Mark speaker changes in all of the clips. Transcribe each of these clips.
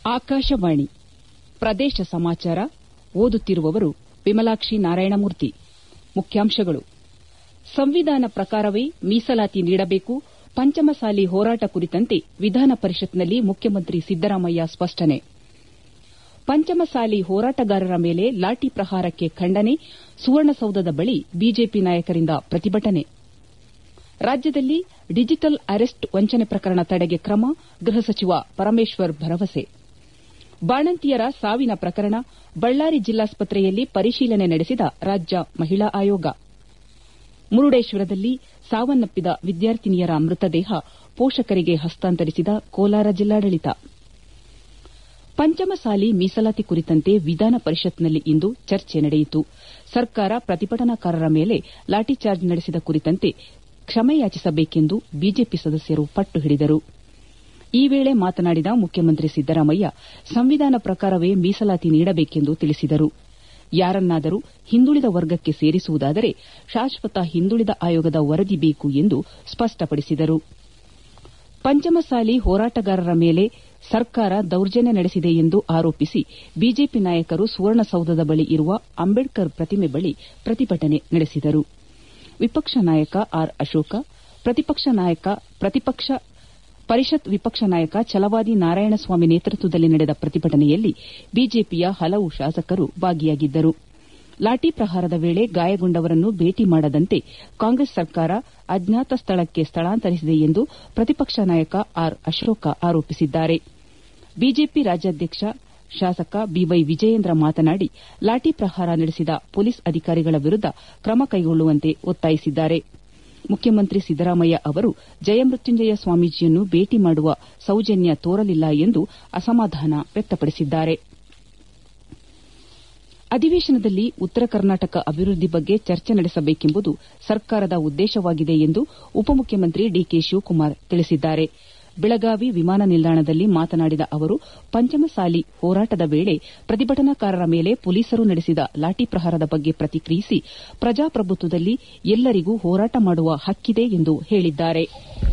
Speaker 1: ಆಕಾಶವಾಣಿ ಪ್ರದೇಶ ಸಮಾಚಾರ ಓದುತ್ತಿರುವವರು ವಿಮಲಾಕ್ಷಿ ನಾರಾಯಣಮೂರ್ತಿ ಮುಖ್ಯಾಂಶಗಳು ಸಂವಿಧಾನ ಪ್ರಕಾರವೇ ಮೀಸಲಾತಿ ನೀಡಬೇಕು ಪಂಚಮಸಾಲಿ ಹೋರಾಟ ಕುರಿತಂತೆ ವಿಧಾನ ಪರಿಷತ್ನಲ್ಲಿ ಮುಖ್ಯಮಂತ್ರಿ ಸಿದ್ದರಾಮಯ್ಯ ಸ್ಪಷ್ಟನೆ ಪಂಚಮಸಾಲಿ ಹೋರಾಟಗಾರರ ಮೇಲೆ ಲಾಠಿ ಪ್ರಹಾರಕ್ಕೆ ಖಂಡನೆ ಸುವರ್ಣಸೌಧದ ಬಳಿ ಬಿಜೆಪಿ ನಾಯಕರಿಂದ ಪ್ರತಿಭಟನೆ ರಾಜ್ಯದಲ್ಲಿ ಡಿಜಿಟಲ್ ಅರೆಸ್ಟ್ ವಂಚನೆ ಪ್ರಕರಣ ತಡೆಗೆ ಕ್ರಮ ಗೃಹ ಸಚಿವ ಪರಮೇಶ್ವರ್ ಭರವಸೆ ಬಾಣಂತಿಯರ ಸಾವಿನ ಪ್ರಕರಣ ಬಳ್ಳಾರಿ ಜಿಲ್ಲಾಸ್ಪತ್ರೆಯಲ್ಲಿ ಪರಿಶೀಲನೆ ನಡೆಸಿದ ರಾಜ್ಯ ಮಹಿಳಾ ಆಯೋಗ ಮುರುಡೇಶ್ವರದಲ್ಲಿ ಸಾವನ್ನಪ್ಪಿದ ವಿದ್ಯಾರ್ಥಿನಿಯರ ಮೃತದೇಹ ಪೋಷಕರಿಗೆ ಹಸ್ತಾಂತರಿಸಿದ ಕೋಲಾರ ಜಿಲ್ಲಾಡಳಿತ ಪಂಚಮಸಾಲಿ ಮೀಸಲಾತಿ ಕುರಿತಂತೆ ವಿಧಾನ ಪರಿಷತ್ನಲ್ಲಿ ಇಂದು ಚರ್ಚೆ ನಡೆಯಿತು ಸರ್ಕಾರ ಪ್ರತಿಭಟನಾಕಾರರ ಮೇಲೆ ಲಾಠಿಚಾರ್ಜ್ ನಡೆಸಿದ ಕುರಿತಂತೆ ಕ್ಷಮೆಯಾಚಿಸಬೇಕೆಂದು ಬಿಜೆಪಿ ಸದಸ್ಯರು ಪಟ್ಟು ಹಿಡಿದರು ಈ ವೇಳೆ ಮಾತನಾಡಿದ ಮುಖ್ಯಮಂತ್ರಿ ಸಿದ್ದರಾಮಯ್ಯ ಸಂವಿಧಾನ ಪ್ರಕಾರವೇ ಮೀಸಲಾತಿ ನೀಡಬೇಕೆಂದು ತಿಳಿಸಿದರು ಯಾರನ್ನಾದರೂ ಹಿಂದುಳಿದ ವರ್ಗಕ್ಕೆ ಸೇರಿಸುವುದಾದರೆ ಶಾಶ್ವತ ಹಿಂದುಳಿದ ಆಯೋಗದ ವರದಿ ಬೇಕು ಎಂದು ಸ್ಪಷ್ಟಪಡಿಸಿದರು ಪಂಚಮಸಾಲಿ ಹೋರಾಟಗಾರರ ಮೇಲೆ ಸರ್ಕಾರ ದೌರ್ಜನ್ಯ ನಡೆಸಿದೆ ಎಂದು ಆರೋಪಿಸಿ ಬಿಜೆಪಿ ನಾಯಕರು ಸುವರ್ಣಸೌಧದ ಬಳಿ ಇರುವ ಅಂಬೇಡ್ಕರ್ ಪ್ರತಿಮೆ ಬಳಿ ಪ್ರತಿಭಟನೆ ನಡೆಸಿದರು ವಿಪಕ್ಷ ನಾಯಕ ಆರ್ ಅಶೋಕ ಪರಿಷತ್ ವಿಪಕ್ಷ ನಾಯಕ ಛಲವಾದಿ ನಾರಾಯಣಸ್ವಾಮಿ ನೇತೃತ್ವದಲ್ಲಿ ನಡೆದ ಪ್ರತಿಭಟನೆಯಲ್ಲಿ ಬಿಜೆಪಿಯ ಹಲವು ಶಾಸಕರು ಭಾಗಿಯಾಗಿದ್ದರು ಲಾಠಿ ಪ್ರಹಾರದ ವೇಳೆ ಗಾಯಗೊಂಡವರನ್ನು ಭೇಟಿ ಮಾಡದಂತೆ ಕಾಂಗ್ರೆಸ್ ಸರ್ಕಾರ ಅಜ್ಞಾತ ಸ್ಥಳಕ್ಕೆ ಸ್ಥಳಾಂತರಿಸಿದೆ ಎಂದು ಪ್ರತಿಪಕ್ಷ ನಾಯಕ ಆರ್ ಅಶೋಕ ಆರೋಪಿಸಿದ್ದಾರೆ ಬಿಜೆಪಿ ರಾಜ್ಯಾಧ್ಯಕ್ಷ ಶಾಸಕ ಬಿವೈ ವಿಜಯೇಂದ್ರ ಮಾತನಾಡಿ ಲಾಠಿ ಪ್ರಹಾರ ನಡೆಸಿದ ಪೊಲೀಸ್ ಅಧಿಕಾರಿಗಳ ವಿರುದ್ದ ಕ್ರಮ ಕೈಗೊಳ್ಳುವಂತೆ ಒತ್ತಾಯಿಸಿದ್ದಾರೆ ಮುಖ್ಯಮಂತ್ರಿ ಸಿದ್ದರಾಮಯ್ಯ ಅವರು ಜಯಮೃತ್ಯುಂಜಯ ಸ್ವಾಮೀಜಿಯನ್ನು ಭೇಟಿ ಮಾಡುವ ಸೌಜನ್ಯ ತೋರಲಿಲ್ಲ ಎಂದು ಅಸಮಾಧಾನ ವ್ಯಕ್ತಪಡಿಸಿದ್ದಾರೆ ಅಧಿವೇಶನದಲ್ಲಿ ಉತ್ತರ ಕರ್ನಾಟಕ ಅಭಿವೃದ್ದಿ ಬಗ್ಗೆ ಚರ್ಚೆ ನಡೆಸಬೇಕೆಂಬುದು ಸರ್ಕಾರದ ಉದ್ದೇಶವಾಗಿದೆ ಎಂದು ಉಪಮುಖ್ಯಮಂತ್ರಿ ಡಿಕೆ ಶಿವಕುಮಾರ್ ತಿಳಿಸಿದ್ದಾರೆ ಬೆಳಗಾವಿ ವಿಮಾನ ನಿಲ್ದಾಣದಲ್ಲಿ ಮಾತನಾಡಿದ ಅವರು ಪಂಚಮಸಾಲಿ ಹೋರಾಟದ ವೇಳೆ ಪ್ರತಿಭಟನಾಕಾರರ ಮೇಲೆ ಪೊಲೀಸರು ನಡೆಸಿದ ಲಾಠಿ ಪ್ರಹಾರದ ಬಗ್ಗೆ ಪ್ರತಿಕ್ರಿಯಿಸಿ ಪ್ರಜಾಪ್ರಭುತ್ವದಲ್ಲಿ ಎಲ್ಲರಿಗೂ ಹೋರಾಟ ಮಾಡುವ ಹಕ್ಕಿದೆ ಎಂದು ಹೇಳಿದ್ದಾರೆ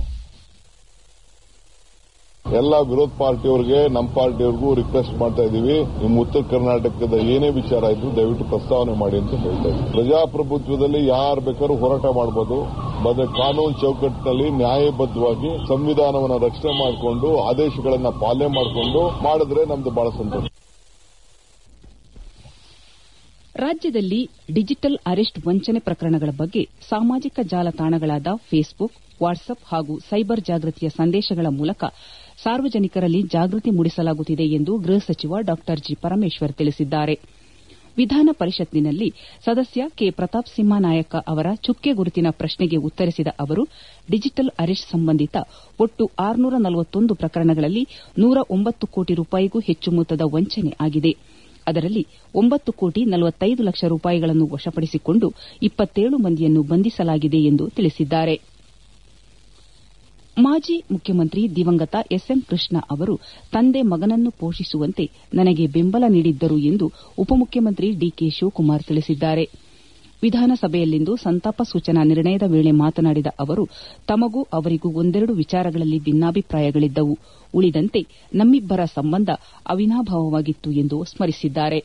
Speaker 2: ಎಲ್ಲ ವಿರೋಧ ಪಾರ್ಟಿಯವರಿಗೆ ನಮ್ಮ ಪಾರ್ಟಿಯವರಿಗೂ ರಿಕ್ವೆಸ್ಟ್ ಮಾಡ್ತಾ ಇದೀವಿ ನಿಮ್ಮ ಉತ್ತರ ಕರ್ನಾಟಕದ ಏನೇ ವಿಚಾರ ಇದ್ರು ದಯವಿಟ್ಟು ಪ್ರಸ್ತಾವನೆ ಮಾಡಿ ಅಂತ ಹೇಳ್ತಾ ಇದ್ದೀವಿ ಪ್ರಜಾಪ್ರಭುತ್ವದಲ್ಲಿ ಯಾರು ಬೇಕಾದ್ರೂ ಹೋರಾಟ ಮಾಡಬಹುದು ಮತ್ತೆ ಕಾನೂನು ಚೌಕಟ್ಟಿನಲ್ಲಿ ನ್ಯಾಯಬದ್ದವಾಗಿ ಸಂವಿಧಾನವನ್ನು ರಕ್ಷಣೆ ಮಾಡಿಕೊಂಡು ಆದೇಶಗಳನ್ನ ಪಾಲನೆ ಮಾಡಿಕೊಂಡು ಮಾಡಿದ್ರೆ ನಮ್ದು ಬಹಳ ಸಂತೋಷ
Speaker 1: ರಾಜ್ಯದಲ್ಲಿ ಡಿಜಿಟಲ್ ಅರೆಸ್ಟ್ ವಂಚನೆ ಪ್ರಕರಣಗಳ ಬಗ್ಗೆ ಸಾಮಾಜಿಕ ಜಾಲತಾಣಗಳಾದ ಫೇಸ್ಬುಕ್ ವಾಟ್ಸ್ಆಪ್ ಹಾಗೂ ಸೈಬರ್ ಜಾಗೃತಿಯ ಸಂದೇಶಗಳ ಮೂಲಕ ಸಾರ್ವಜನಿಕರಲ್ಲಿ ಜಾಗೃತಿ ಮೂಡಿಸಲಾಗುತ್ತಿದೆ ಎಂದು ಗೃಹ ಸಚಿವ ಡಾ ಜಿ ಪರಮೇಶ್ವರ್ ತಿಳಿಸಿದ್ದಾರೆ ವಿಧಾನ ಪರಿಷತ್ತಿನಲ್ಲಿ ಸದಸ್ಯ ಕೆ ಪ್ರತಾಪ್ ಸಿಂಹ ನಾಯಕ ಅವರ ಚುಕ್ಕೆ ಗುರುತಿನ ಪ್ರಶ್ನೆಗೆ ಉತ್ತರಿಸಿದ ಅವರು ಡಿಜಿಟಲ್ ಅರೆಸ್ಟ್ ಸಂಬಂಧಿತ ಒಟ್ಟು ಆರುನೂರ ನಲವತ್ತೊಂದು ಪ್ರಕರಣಗಳಲ್ಲಿ ನೂರ ಒಂಬತ್ತು ಕೋಟಿ ರೂಪಾಯಿಗೂ ಹೆಚ್ಚು ಮೊತ್ತದ ವಂಚನೆ ಆಗಿದೆ ಅದರಲ್ಲಿ ಒಂಬತ್ತು ಕೋಟಿ ನಲವತ್ತೈದು ಲಕ್ಷ ರೂಪಾಯಿಗಳನ್ನು ವಶಪಡಿಸಿಕೊಂಡು ಇಪ್ಪತ್ತೇಳು ಮಂದಿಯನ್ನು ಬಂಧಿಸಲಾಗಿದೆ ಎಂದು ತಿಳಿಸಿದ್ದಾರೆ ಮಾಜಿ ಮುಖ್ಯಮಂತ್ರಿ ದಿವಂಗತ ಎಸ್ಎಂ ಕೃಷ್ಣ ಅವರು ತಂದೆ ಮಗನನ್ನು ಪೋಷಿಸುವಂತೆ ನನಗೆ ಬೆಂಬಲ ನೀಡಿದ್ದರು ಎಂದು ಉಪಮುಖ್ಯಮಂತ್ರಿ ಡಿಕೆ ಶಿವಕುಮಾರ್ ತಿಳಿಸಿದ್ದಾರೆ ವಿಧಾನಸಭೆಯಲ್ಲಿಂದು ಸಂತಾಪ ಸೂಚನಾ ನಿರ್ಣಯದ ವೇಳೆ ಮಾತನಾಡಿದ ಅವರು ತಮಗೂ ಅವರಿಗೂ ಒಂದೆರಡು ವಿಚಾರಗಳಲ್ಲಿ ಭಿನ್ನಾಭಿಪ್ರಾಯಗಳಿದ್ದವು ಉಳಿದಂತೆ ನಮ್ಮಿಬ್ಬರ ಸಂಬಂಧ ಅವಿನಾಭಾವವಾಗಿತ್ತು ಎಂದು ಸ್ಮರಿಸಿದ್ದಾರೆ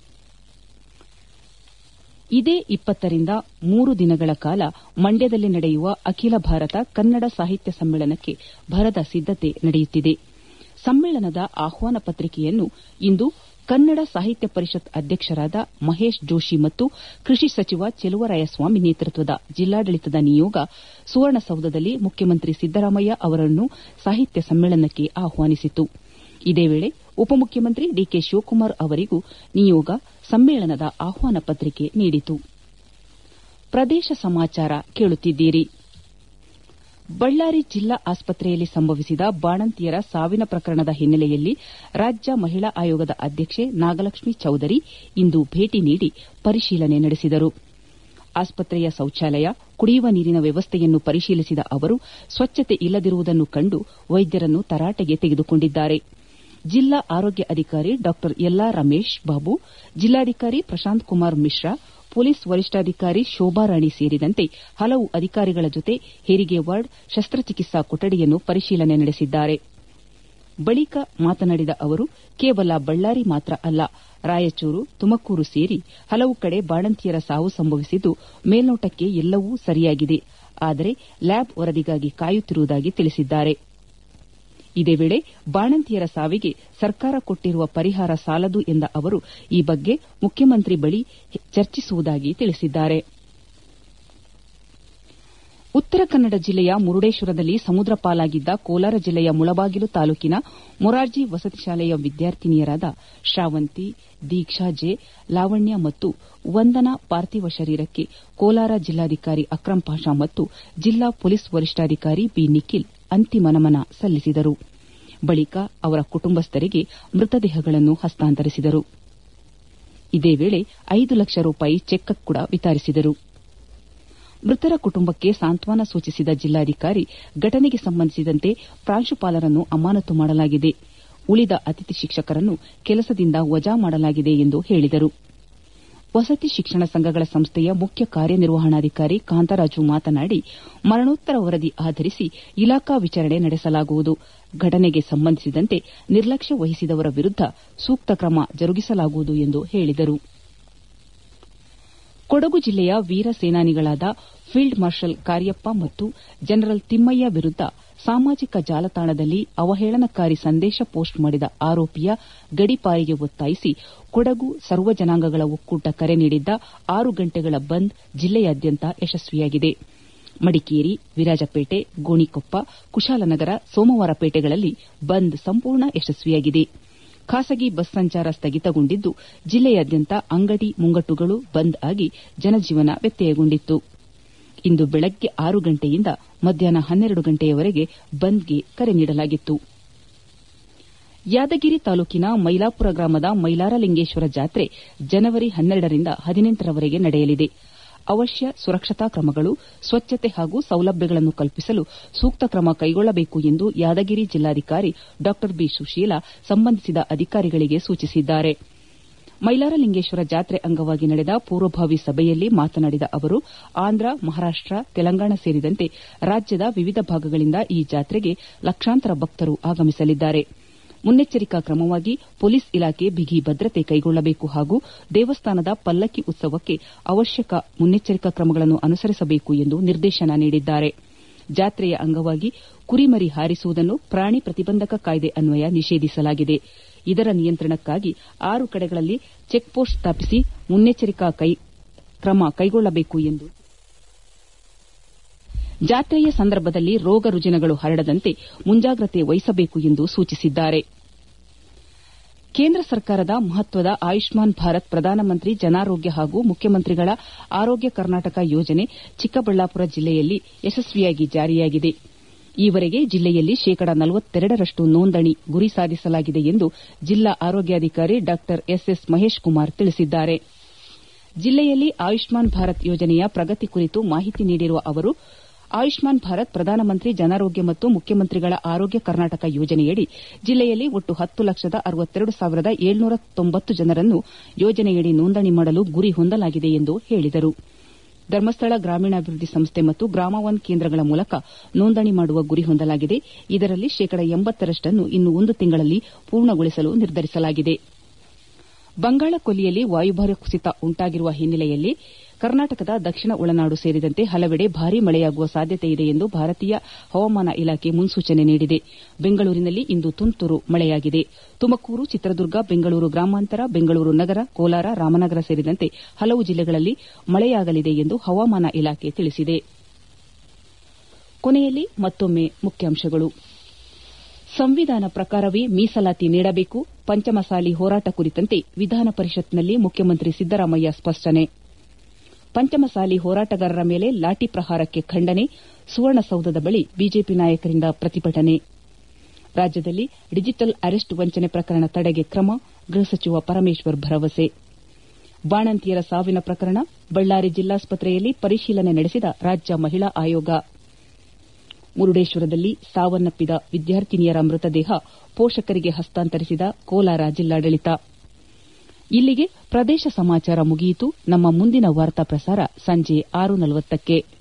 Speaker 1: ಇದೇ ಇಪ್ಪತ್ತರಿಂದ ಮೂರು ದಿನಗಳ ಕಾಲ ಮಂಡ್ಯದಲ್ಲಿ ನಡೆಯುವ ಅಖಿಲ ಭಾರತ ಕನ್ನಡ ಸಾಹಿತ್ಯ ಸಮ್ಮೇಳನಕ್ಕೆ ಭರದ ಸಿದ್ದತೆ ನಡೆಯುತ್ತಿದೆ ಸಮ್ಮೇಳನದ ಆಹ್ವಾನ ಪತ್ರಿಕೆಯನ್ನು ಇಂದು ಕನ್ನಡ ಸಾಹಿತ್ಯ ಪರಿಷತ್ ಅಧ್ಯಕ್ಷರಾದ ಮಹೇಶ್ ಜೋಷಿ ಮತ್ತು ಕೃಷಿ ಸಚಿವ ಚೆಲುವರಾಯಸ್ವಾಮಿ ನೇತೃತ್ವದ ಜಿಲ್ಲಾಡಳಿತದ ನಿಯೋಗ ಸುವರ್ಣಸೌಧದಲ್ಲಿ ಮುಖ್ಯಮಂತ್ರಿ ಸಿದ್ದರಾಮಯ್ಯ ಅವರನ್ನು ಸಾಹಿತ್ಯ ಸಮ್ಮೇಳನಕ್ಕೆ ಆಹ್ವಾನಿಸಿತು ಇದೇ ವೇಳೆ ಉಪಮುಖ್ಯಮಂತ್ರಿ ಡಿಕೆ ಶಿವಕುಮಾರ್ ಅವರಿಗೂ ನಿಯೋಗ ಸಮ್ಮೇಳನದ ಆಹ್ವಾನ ಪತ್ರಿಕೆ ನೀಡಿತು ಪ್ರದೇಶ ಸಮಾಚಾರ ಕೇಳುತ್ತಿದ್ದೀರಿ ಬಳ್ಳಾರಿ ಜಿಲ್ಲಾ ಆಸ್ಪತ್ರೆಯಲ್ಲಿ ಸಂಭವಿಸಿದ ಬಾಣಂತಿಯರ ಸಾವಿನ ಪ್ರಕರಣದ ಹಿನ್ನೆಲೆಯಲ್ಲಿ ರಾಜ್ಯ ಮಹಿಳಾ ಆಯೋಗದ ಅಧ್ಯಕ್ಷೆ ನಾಗಲಕ್ಷ್ಮಿ ಚೌಧರಿ ಇಂದು ಭೇಟಿ ನೀಡಿ ಪರಿಶೀಲನೆ ನಡೆಸಿದರು ಆಸ್ಪತ್ರೆಯ ಶೌಚಾಲಯ ಕುಡಿಯುವ ನೀರಿನ ವ್ಯವಸ್ಥೆಯನ್ನು ಪರಿಶೀಲಿಸಿದ ಅವರು ಸ್ವಚ್ಛತೆ ಇಲ್ಲದಿರುವುದನ್ನು ಕಂಡು ವೈದ್ಯರನ್ನು ತರಾಟೆಗೆ ತೆಗೆದುಕೊಂಡಿದ್ದಾರೆ ಜಿಲ್ಲಾ ಆರೋಗ್ಯ ಅಧಿಕಾರಿ ಡಾ ಯಲ್ಲಾ ರಮೇಶ್ ಬಾಬು ಜಿಲ್ಲಾಧಿಕಾರಿ ಪ್ರಶಾಂತ್ ಕುಮಾರ್ ಮಿಶ್ರಾ ಪೊಲೀಸ್ ವರಿಷ್ಠಾಧಿಕಾರಿ ಶೋಭಾರಾಣಿ ಸೇರಿದಂತೆ ಹಲವು ಅಧಿಕಾರಿಗಳ ಜೊತೆ ಹೆರಿಗೆ ವಾರ್ಡ್ ಶಸ್ತ್ರಚಿಕಿತ್ಸಾ ಕೊಠಡಿಯನ್ನು ಪರಿಶೀಲನೆ ನಡೆಸಿದ್ದಾರೆ ಬಳಿಕ ಮಾತನಾಡಿದ ಅವರು ಕೇವಲ ಬಳ್ಳಾರಿ ಮಾತ್ರ ಅಲ್ಲ ರಾಯಚೂರು ತುಮಕೂರು ಸೇರಿ ಹಲವು ಕಡೆ ಬಾಣಂತಿಯರ ಸಾವು ಸಂಭವಿಸಿದ್ದು ಮೇಲ್ನೋಟಕ್ಕೆ ಎಲ್ಲವೂ ಸರಿಯಾಗಿದೆ ಆದರೆ ಲ್ಯಾಬ್ ವರದಿಗಾಗಿ ಕಾಯುತ್ತಿರುವುದಾಗಿ ತಿಳಿಸಿದ್ದಾರೆ ಇದೇ ವೇಳೆ ಬಾಣಂತಿಯರ ಸಾವಿಗೆ ಸರ್ಕಾರ ಕೊಟ್ಟಿರುವ ಪರಿಹಾರ ಸಾಲದು ಎಂದ ಅವರು ಈ ಬಗ್ಗೆ ಮುಖ್ಯಮಂತ್ರಿ ಬಳಿ ಚರ್ಚಿಸುವುದಾಗಿ ತಿಳಿಸಿದ್ದಾರೆ ಉತ್ತರ ಕನ್ನಡ ಜಿಲ್ಲೆಯ ಮುರುಡೇಶ್ವರದಲ್ಲಿ ಸಮುದ್ರ ಪಾಲಾಗಿದ್ದ ಕೋಲಾರ ಜಿಲ್ಲೆಯ ಮುಳಬಾಗಿಲು ತಾಲೂಕಿನ ಮೊರಾರ್ಜಿ ವಸತಿ ಶಾಲೆಯ ವಿದ್ಯಾರ್ಥಿನಿಯರಾದ ಶ್ರಾವಂತಿ ದೀಕ್ಷಾ ಜೆ ಲಾವಣ್ಯ ಮತ್ತು ವಂದನಾ ಪಾರ್ಥಿವ ಶರೀರಕ್ಕೆ ಕೋಲಾರ ಜಿಲ್ಲಾಧಿಕಾರಿ ಅಕ್ರಂ ಪಾಷಾ ಮತ್ತು ಜಿಲ್ಲಾ ಪೊಲೀಸ್ ವರಿಷ್ಠಾಧಿಕಾರಿ ಬಿ ನಿಖಿಲ್ ಅಂತಿಮ ನಮನ ಸಲ್ಲಿಸಿದರು ಬಳಿಕ ಅವರ ಕುಟುಂಬಸ್ಥರಿಗೆ ಮೃತದೇಹಗಳನ್ನು ಹಸ್ತಾಂತರಿಸಿದರು ಇದೇ ವೇಳೆ ಐದು ಲಕ್ಷ ರೂಪಾಯಿ ಚೆಕ್ ಕೂಡ ವಿತರಿಸಿದರು ಮೃತರ ಕುಟುಂಬಕ್ಕೆ ಸಾಂತ್ವನ ಸೂಚಿಸಿದ ಜಿಲ್ಲಾಧಿಕಾರಿ ಘಟನೆಗೆ ಸಂಬಂಧಿಸಿದಂತೆ ಪ್ರಾಂಶುಪಾಲರನ್ನು ಅಮಾನತು ಮಾಡಲಾಗಿದೆ ಉಳಿದ ಅತಿಥಿ ಶಿಕ್ಷಕರನ್ನು ಕೆಲಸದಿಂದ ವಜಾ ಮಾಡಲಾಗಿದೆ ಎಂದು ಹೇಳಿದರು ವಸತಿ ಶಿಕ್ಷಣ ಸಂಘಗಳ ಸಂಸ್ಥೆಯ ಮುಖ್ಯ ಕಾರ್ಯನಿರ್ವಹಣಾಧಿಕಾರಿ ಕಾಂತರಾಜು ಮಾತನಾಡಿ ಮರಣೋತ್ತರ ವರದಿ ಆಧರಿಸಿ ಇಲಾಖಾ ವಿಚಾರಣೆ ನಡೆಸಲಾಗುವುದು ಘಟನೆಗೆ ಸಂಬಂಧಿಸಿದಂತೆ ನಿರ್ಲಕ್ಷ್ಯ ವಹಿಸಿದವರ ವಿರುದ್ದ ಸೂಕ್ತ ಕ್ರಮ ಜರುಗಿಸಲಾಗುವುದು ಎಂದು ಹೇಳಿದರು ಕೊಡಗು ಜಿಲ್ಲೆಯ ವೀರ ಸೇನಾನಿಗಳಾದ ಫೀಲ್ಡ್ ಮಾರ್ಷಲ್ ಕಾರ್ಯಪ್ಪ ಮತ್ತು ಜನರಲ್ ತಿಮ್ಮಯ್ಯ ವಿರುದ್ದ ಸಾಮಾಜಿಕ ಜಾಲತಾಣದಲ್ಲಿ ಅವಹೇಳನಕಾರಿ ಸಂದೇಶ ಪೋಸ್ಟ್ ಮಾಡಿದ ಆರೋಪಿಯ ಗಡೀಪಾರಿಗೆ ಒತ್ತಾಯಿಸಿ ಕೊಡಗು ಸರ್ವ ಜನಾಂಗಗಳ ಒಕ್ಕೂಟ ಕರೆ ನೀಡಿದ್ದ ಆರು ಗಂಟೆಗಳ ಬಂದ್ ಜಿಲ್ಲೆಯಾದ್ಯಂತ ಯಶಸ್ವಿಯಾಗಿದೆ ಮಡಿಕೇರಿ ವಿರಾಜಪೇಟೆ ಗೋಣಿಕೊಪ್ಪ ಕುಶಾಲನಗರ ಸೋಮವಾರಪೇಟೆಗಳಲ್ಲಿ ಬಂದ್ ಸಂಪೂರ್ಣ ಯಶಸ್ವಿಯಾಗಿದೆ ಖಾಸಗಿ ಬಸ್ ಸಂಚಾರ ಸ್ಥಗಿತಗೊಂಡಿದ್ದು ಜಿಲ್ಲೆಯಾದ್ಯಂತ ಅಂಗಡಿ ಮುಂಗಟ್ಟುಗಳು ಬಂದ್ ಆಗಿ ಜನಜೀವನ ವ್ಯತ್ಯಯಗೊಂಡಿತ್ತು ಇಂದು ಬೆಳಗ್ಗೆ ಆರು ಗಂಟೆಯಿಂದ ಮಧ್ಯಾಹ್ನ ಹನ್ನೆರಡು ಗಂಟೆಯವರೆಗೆ ಬಂದ್ಗೆ ಕರೆ ನೀಡಲಾಗಿತ್ತು ಯಾದಗಿರಿ ತಾಲೂಕಿನ ಮೈಲಾಪುರ ಗ್ರಾಮದ ಮೈಲಾರಲಿಂಗೇಶ್ವರ ಜಾತ್ರೆ ಜನವರಿ ಹನ್ನೆರಡರಿಂದ ಹದಿನೆಂಟರವರೆಗೆ ನಡೆಯಲಿದೆ ಅವಶ್ಯ ಸುರಕ್ಷತಾ ಕ್ರಮಗಳು ಸ್ವಚ್ಛತೆ ಹಾಗೂ ಸೌಲಭ್ಯಗಳನ್ನು ಕಲ್ಪಿಸಲು ಸೂಕ್ತ ಕ್ರಮ ಕೈಗೊಳ್ಳಬೇಕು ಎಂದು ಯಾದಗಿರಿ ಜಿಲ್ಲಾಧಿಕಾರಿ ಡಾ ಬಿ ಸುಶೀಲಾ ಸಂಬಂಧಿಸಿದ ಅಧಿಕಾರಿಗಳಿಗೆ ಸೂಚಿಸಿದ್ದಾರೆ ಮೈಲಾರಲಿಂಗೇಶ್ವರ ಜಾತ್ರೆ ಅಂಗವಾಗಿ ನಡೆದ ಪೂರ್ವಭಾವಿ ಸಭೆಯಲ್ಲಿ ಮಾತನಾಡಿದ ಅವರು ಆಂಧ್ರ ಮಹಾರಾಷ್ಟ ತೆಲಂಗಾಣ ಸೇರಿದಂತೆ ರಾಜ್ಯದ ವಿವಿಧ ಭಾಗಗಳಿಂದ ಈ ಜಾತ್ರೆಗೆ ಲಕ್ಷಾಂತರ ಭಕ್ತರು ಆಗಮಿಸಲಿದ್ದಾರೆ ಮುನ್ನೆಚ್ಚರಿಕಾ ಕ್ರಮವಾಗಿ ಪೊಲೀಸ್ ಇಲಾಖೆ ಬಿಗಿ ಭದ್ರತೆ ಕೈಗೊಳ್ಳಬೇಕು ಹಾಗೂ ದೇವಸ್ಥಾನದ ಪಲ್ಲಕ್ಕಿ ಉತ್ಸವಕ್ಕೆ ಅವಶ್ಯಕ ಮುನ್ನೆಚ್ಚರಿಕಾ ಕ್ರಮಗಳನ್ನು ಅನುಸರಿಸಬೇಕು ಎಂದು ನಿರ್ದೇಶನ ನೀಡಿದ್ದಾರೆ ಜಾತ್ರೆಯ ಅಂಗವಾಗಿ ಕುರಿಮರಿ ಹಾರಿಸುವುದನ್ನು ಪ್ರಾಣಿ ಪ್ರತಿಬಂಧಕ ಕಾಯ್ದೆ ಅನ್ವಯ ನಿಷೇಧಿಸಲಾಗಿದೆ ಇದರ ನಿಯಂತ್ರಣಕ್ಕಾಗಿ ಆರು ಕಡೆಗಳಲ್ಲಿ ಚೆಕ್ಪೋಸ್ಟ್ ಸ್ಥಾಪಿಸಿ ಮುನ್ನೆಚ್ಚರಿಕಾ ಕ್ರಮ ಕೈಗೊಳ್ಳಬೇಕು ಎಂದು ಜಾತ್ರೆಯ ಸಂದರ್ಭದಲ್ಲಿ ರೋಗ ರುಜಿನಗಳು ಹರಡದಂತೆ ಮುಂಜಾಗ್ರತೆ ವಹಿಸಬೇಕು ಎಂದು ಸೂಚಿಸಿದ್ದಾರೆ ಕೇಂದ್ರ ಸರ್ಕಾರದ ಮಹತ್ವದ ಆಯುಷ್ಮಾನ್ ಭಾರತ್ ಪ್ರಧಾನಮಂತ್ರಿ ಜನಾರೋಗ್ಯ ಹಾಗೂ ಮುಖ್ಯಮಂತ್ರಿಗಳ ಆರೋಗ್ಯ ಕರ್ನಾಟಕ ಯೋಜನೆ ಚಿಕ್ಕಬಳ್ಳಾಪುರ ಜಿಲ್ಲೆಯಲ್ಲಿ ಯಶಸ್ವಿಯಾಗಿ ಜಾರಿಯಾಗಿದೆ ಈವರೆಗೆ ಜಿಲ್ಲೆಯಲ್ಲಿ ಶೇಕಡ ನಲವತ್ತೆರಡರಷ್ಟು ನೋಂದಣಿ ಗುರಿ ಸಾಧಿಸಲಾಗಿದೆ ಎಂದು ಜಿಲ್ಲಾ ಆರೋಗ್ಯಾಧಿಕಾರಿ ಡಾ ಎಸ್ಎಸ್ ಮಹೇಶ್ ಕುಮಾರ್ ತಿಳಿಸಿದ್ದಾರೆ ಜಿಲ್ಲೆಯಲ್ಲಿ ಆಯುಷ್ಮಾನ್ ಭಾರತ್ ಯೋಜನೆಯ ಪ್ರಗತಿ ಕುರಿತು ಮಾಹಿತಿ ನೀಡಿರುವ ಅವರು ಆಯುಷ್ಮಾನ್ ಭಾರತ್ ಪ್ರಧಾನಮಂತ್ರಿ ಜನಾರೋಗ್ಯ ಮತ್ತು ಮುಖ್ಯಮಂತ್ರಿಗಳ ಆರೋಗ್ಯ ಕರ್ನಾಟಕ ಯೋಜನೆಯಡಿ ಜಿಲ್ಲೆಯಲ್ಲಿ ಒಟ್ಟು ಹತ್ತು ಲಕ್ಷದ ಅರವತ್ತೆರಡು ಸಾವಿರದ ಏಳ್ನೂರ ತೊಂಬತ್ತು ಜನರನ್ನು ಯೋಜನೆಯಡಿ ನೋಂದಣಿ ಮಾಡಲು ಗುರಿ ಹೊಂದಲಾಗಿದೆ ಎಂದು ಹೇಳಿದರು ಧರ್ಮಸ್ಥಳ ಗ್ರಾಮೀಣಾಭಿವೃದ್ಧಿ ಸಂಸ್ಥೆ ಮತ್ತು ಗ್ರಾಮ ಒನ್ ಕೇಂದ್ರಗಳ ಮೂಲಕ ನೋಂದಣಿ ಮಾಡುವ ಗುರಿ ಹೊಂದಲಾಗಿದೆ ಇದರಲ್ಲಿ ಶೇಕಡ ಎಂಬತ್ತರಷ್ಟನ್ನು ಇನ್ನು ಒಂದು ತಿಂಗಳಲ್ಲಿ ಪೂರ್ಣಗೊಳಿಸಲು ನಿರ್ಧರಿಸಲಾಗಿದೆ ಬಂಗಾಳಕೊಲ್ಲಿಯಲ್ಲಿ ವಾಯುಭಾರ ಕುಸಿತ ಉಂಟಾಗಿರುವ ಹಿನ್ನೆಲೆಯಲ್ಲಿ ಕರ್ನಾಟಕದ ದಕ್ಷಿಣ ಒಳನಾಡು ಸೇರಿದಂತೆ ಹಲವೆಡೆ ಭಾರೀ ಮಳೆಯಾಗುವ ಸಾಧ್ಯತೆಯಿದೆ ಎಂದು ಭಾರತೀಯ ಹವಾಮಾನ ಇಲಾಖೆ ಮುನ್ಸೂಚನೆ ನೀಡಿದೆ ಬೆಂಗಳೂರಿನಲ್ಲಿ ಇಂದು ತುಂತುರು ಮಳೆಯಾಗಿದೆ ತುಮಕೂರು ಚಿತ್ರದುರ್ಗ ಬೆಂಗಳೂರು ಗ್ರಾಮಾಂತರ ಬೆಂಗಳೂರು ನಗರ ಕೋಲಾರ ರಾಮನಗರ ಸೇರಿದಂತೆ ಹಲವು ಜಿಲ್ಲೆಗಳಲ್ಲಿ ಮಳೆಯಾಗಲಿದೆ ಎಂದು ಹವಾಮಾನ ಇಲಾಖೆ ತಿಳಿಸಿದೆ ಕೊನೆಯಲ್ಲಿ ಮತ್ತೊಮ್ಮೆ ಮುಖ್ಯಾಂಶಗಳು ಸಂವಿಧಾನ ಪ್ರಕಾರವೇ ಮೀಸಲಾತಿ ನೀಡಬೇಕು ಪಂಚಮಸಾಲಿ ಹೋರಾಟ ಕುರಿತಂತೆ ವಿಧಾನ ಪರಿಷತ್ನಲ್ಲಿ ಮುಖ್ಯಮಂತ್ರಿ ಸಿದ್ದರಾಮಯ್ಯ ಸ್ಪಷ್ಟನೆ ಪಂಚಮಸಾಲಿ ಹೋರಾಟಗಾರರ ಮೇಲೆ ಲಾಠಿ ಪ್ರಹಾರಕ್ಕೆ ಖಂಡನೆ ಸುವರ್ಣಸೌಧದ ಬಳಿ ಬಿಜೆಪಿ ನಾಯಕರಿಂದ ಪ್ರತಿಭಟನೆ ರಾಜ್ಯದಲ್ಲಿ ಡಿಜಿಟಲ್ ಅರೆಸ್ಟ್ ವಂಚನೆ ಪ್ರಕರಣ ತಡೆಗೆ ಕ್ರಮ ಗೃಹ ಸಚಿವ ಪರಮೇಶ್ವರ್ ಭರವಸೆ ಬಾಣಂತಿಯರ ಸಾವಿನ ಪ್ರಕರಣ ಬಳ್ಳಾರಿ ಜಿಲ್ಲಾಸ್ಪತ್ರೆಯಲ್ಲಿ ಪರಿಶೀಲನೆ ನಡೆಸಿದ ರಾಜ್ಯ ಮಹಿಳಾ ಆಯೋಗ ಮುರುಡೇಶ್ವರದಲ್ಲಿ ಸಾವನ್ನಪ್ಪಿದ ವಿದ್ಯಾರ್ಥಿನಿಯರ ಮೃತದೇಹ ಪೋಷಕರಿಗೆ ಹಸ್ತಾಂತರಿಸಿದ ಕೋಲಾರ ಜಿಲ್ಲಾಡಳಿತ ಇಲ್ಲಿಗೆ ಪ್ರದೇಶ ಸಮಾಚಾರ ಮುಗಿಯಿತು ನಮ್ಮ ಮುಂದಿನ ವಾರ್ತಾ ಪ್ರಸಾರ ಸಂಜೆ ಆರು ನಲವತ್ತಕ್ಕೆ